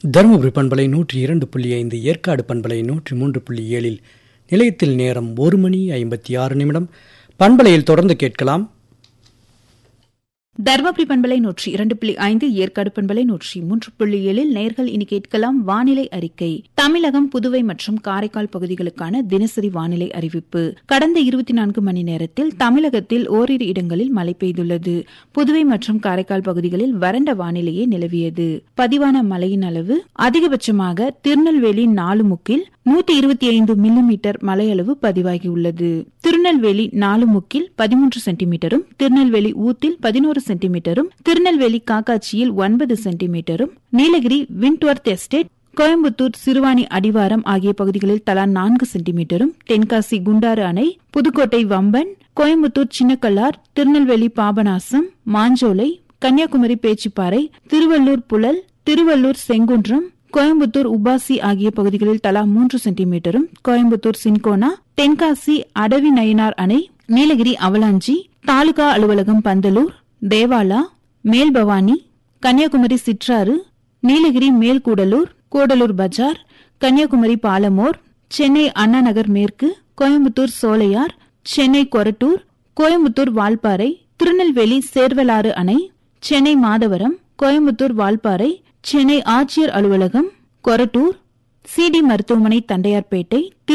தருமபுரி பண்பலை நூற்றி இரண்டு புள்ளி ஐந்து ஏற்காடு பண்பலை நூற்றி மூன்று புள்ளி ஏழில் நிலையத்தில் நேரம் ஒரு மணி ஐம்பத்தி ஆறு நிமிடம் பண்பலையில் தொடர்ந்து கேட்கலாம் தர்மபுரி பண்பலை நூற்றி இரண்டு புள்ளி ஐந்து ஏற்காடு பண்பலை நூற்றி மூன்று புள்ளி ஏழில் நேர்கள் இனி கேட்கலாம் வானிலை அறிக்கை தமிழகம் புதுவை மற்றும் காரைக்கால் பகுதிகளுக்கான தினசரி வானிலை அறிவிப்பு கடந்த இருபத்தி நான்கு மணி நேரத்தில் தமிழகத்தில் ஓரிரு இடங்களில் மழை பெய்துள்ளது புதுவை மற்றும் காரைக்கால் பகுதிகளில் வறண்ட வானிலையே நிலவியது பதிவான மழையின் அளவு அதிகபட்சமாக திருநெல்வேலி நாலுமுக்கில் நூத்தி இருபத்தி ஐந்து மில்லிமீட்டர் மழையளவு பதிவாகியுள்ளது திருநெல்வேலி நாலுமுக்கில் பதிமூன்று சென்டிமீட்டரும் திருநெல்வேலி ஊத்தில் பதினோரு சென்டிமீட்டரும் திருநெல்வேலி காக்காட்சியில் ஒன்பது சென்டிமீட்டரும் நீலகிரி விண்ட்வர்த் எஸ்டேட் கோயம்புத்தூர் சிறுவாணி அடிவாரம் ஆகிய பகுதிகளில் தலா நான்கு சென்டிமீட்டரும் தென்காசி குண்டாறு அணை புதுக்கோட்டை வம்பன் கோயம்புத்தூர் சின்னக்கல்லார் திருநெல்வேலி பாபநாசம் மாஞ்சோலை கன்னியாகுமரி பேச்சிப்பாறை திருவள்ளூர் புழல் திருவள்ளூர் செங்குன்றம் கோயம்புத்தூர் உபாசி ஆகிய பகுதிகளில் தலா மூன்று சென்டிமீட்டரும் கோயம்புத்தூர் சின்கோனா தென்காசி அடவி நயினார் அணை நீலகிரி அவலாஞ்சி தாலுகா அலுவலகம் பந்தலூர் தேவாலா மேல்பவானி கன்னியாகுமரி சிற்றாறு நீலகிரி மேல்கூடலூர் கூடலூர் பஜார் கன்னியாகுமரி பாலமோர் சென்னை அண்ணாநகர் மேற்கு கோயம்புத்தூர் சோலையார் சென்னை கொரட்டூர் கோயம்புத்தூர் வால்பாறை திருநெல்வேலி சேர்வலாறு அணை சென்னை மாதவரம் கோயம்புத்தூர் வால்பாறை சென்னை ஆட்சியர் அலுவலகம் கொரட்டூர் சிடி மருத்துவமனை தண்டையார்பேட்டை